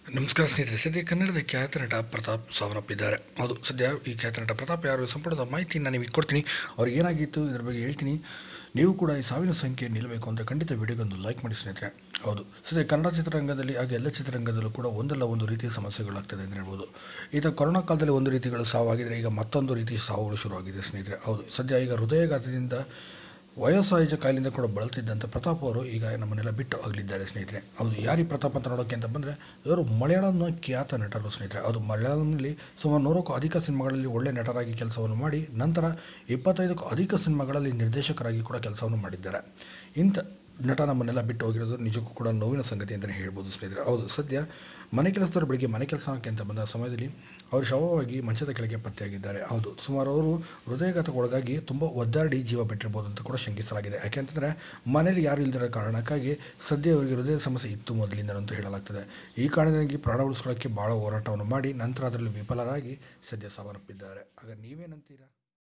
ನಮಸ್ಕಾರ ಸ್ನೇಹಿತರೆ ಸದ್ಯ ಕನ್ನಡದ ಖ್ಯಾತ ನಟ ಪ್ರತಾಪ್ ಸಾವನ್ನಪ್ಪಿದ್ದಾರೆ ಹೌದು ಸದ್ಯ ಈ ಖ್ಯಾತ ನಟ ಪ್ರತಾಪ್ ಯಾರು ಸಂಪೂರ್ಣದ ಮಾಹಿತಿ ನಾನು ನಿಮಗೆ ಕೊಡ್ತೀನಿ ಅವ್ರಿಗೆ ಏನಾಗಿತ್ತು ಇದ್ರ ಬಗ್ಗೆ ಹೇಳ್ತೀನಿ ನೀವು ಕೂಡ ಈ ಸಾವಿನ ಸಂಖ್ಯೆ ನಿಲ್ಲಬೇಕು ಅಂದರೆ ಖಂಡಿತ ವಿಡಿಯೋಗೊಂದು ಲೈಕ್ ಮಾಡಿ ಸ್ನೇಹಿತರೆ ಹೌದು ಸದ್ಯ ಕನ್ನಡ ಚಿತ್ರರಂಗದಲ್ಲಿ ಹಾಗೆ ಎಲ್ಲ ಚಿತ್ರರಂಗದಲ್ಲೂ ಕೂಡ ಒಂದಲ್ಲ ಒಂದು ರೀತಿಯ ಸಮಸ್ಯೆಗಳಾಗ್ತದೆ ಅಂತ ಹೇಳ್ಬೋದು ಈಗ ಕೊರೋನಾ ಕಾಲದಲ್ಲಿ ಒಂದು ರೀತಿಗಳು ಸಾವಾಗಿದ್ರೆ ಈಗ ಮತ್ತೊಂದು ರೀತಿ ಸಾವುಗಳು ಶುರುವಾಗಿದೆ ಸ್ನೇಹಿತರೆ ಹೌದು ಸದ್ಯ ಈಗ ಹೃದಯಘಾತದಿಂದ ವಯೋಸಹಜ ಕಾಯಿಲೆಯಿಂದ ಕೂಡ ಬಳಲ್ತಿದ್ದಂಥ ಪ್ರತಾಪ್ ಅವರು ಈಗ ನಮ್ಮನ್ನೆಲ್ಲ ಬಿಟ್ಟು ಆಗಲಿದ್ದಾರೆ ಸ್ನೇಹಿತರೆ ಹೌದು ಯಾರಿ ಪ್ರತಾಪ್ ಅಂತ ನೋಡೋಕೆ ಅಂತ ಬಂದರೆ ಇವರು ಮಲಯಾಳಂನ ಖ್ಯಾತ ನಟರು ಸ್ನೇಹಿತರೆ ಅದು ಮಲಯಾಳಂನಲ್ಲಿ ಸುಮಾರು ನೂರಕ್ಕೂ ಅಧಿಕ ಸಿನಿಮಾಗಳಲ್ಲಿ ಒಳ್ಳೆ ನಟರಾಗಿ ಕೆಲಸವನ್ನು ಮಾಡಿ ನಂತರ ಇಪ್ಪತ್ತೈದಕ್ಕೂ ಅಧಿಕ ಸಿನಿಮಾಗಳಲ್ಲಿ ನಿರ್ದೇಶಕರಾಗಿ ಕೂಡ ಕೆಲಸವನ್ನು ಮಾಡಿದ್ದಾರೆ ಇಂಥ ನಟ ನಮ್ಮನ್ನೆಲ್ಲ ಬಿಟ್ಟು ಹೋಗಿರೋದು ನಿಜಕ್ಕೂ ಕೂಡ ನೋವಿನ ಸಂಗತಿ ಅಂತಲೇ ಹೇಳ್ಬೋದು ಸ್ನೇಹಿತರೆ ಹೌದು ಸದ್ಯ ಮನೆ ಕೆಲಸದವರು ಬೆಳಿಗ್ಗೆ ಮನೆ ಕೆಲಸಕ್ಕೆ ಅಂತ ಬಂದ ಸಮಯದಲ್ಲಿ ಅವರು ಶವವಾಗಿ ಮಂಚದ ಕೆಳಗೆ ಪತ್ತೆಯಾಗಿದ್ದಾರೆ ಹೌದು ಸುಮಾರು ಅವರು ಹೃದಯಘಾತಕ್ಕೆ ಒಳಗಾಗಿ ತುಂಬ ಒದ್ದಾಡಿ ಜೀವ ಬಿಟ್ಟಿರ್ಬೋದು ಅಂತ ಕೂಡ ಶಂಕಿಸಲಾಗಿದೆ ಯಾಕೆಂತಂದರೆ ಮನೇಲಿ ಯಾರು ಇಲ್ದಿರೋ ಕಾರಣಕ್ಕಾಗಿ ಸದ್ಯ ಅವರಿಗೆ ಹೃದಯ ಸಮಸ್ಯೆ ಇತ್ತು ಮೊದಲಿಂದ ಅಂತ ಹೇಳಲಾಗ್ತದೆ ಈ ಕಾರಣದಿಂದಾಗಿ ಪ್ರಾಣ ಉಳಿಸ್ಕೊಳ್ಳೋಕ್ಕೆ ಭಾಳ ಹೋರಾಟವನ್ನು ಮಾಡಿ ನಂತರ ಅದರಲ್ಲಿ ವಿಫಲರಾಗಿ ಸದ್ಯ ಸಾವನ್ನಪ್ಪಿದ್ದಾರೆ ಆಗ ನೀವೇನಂತೀರಾ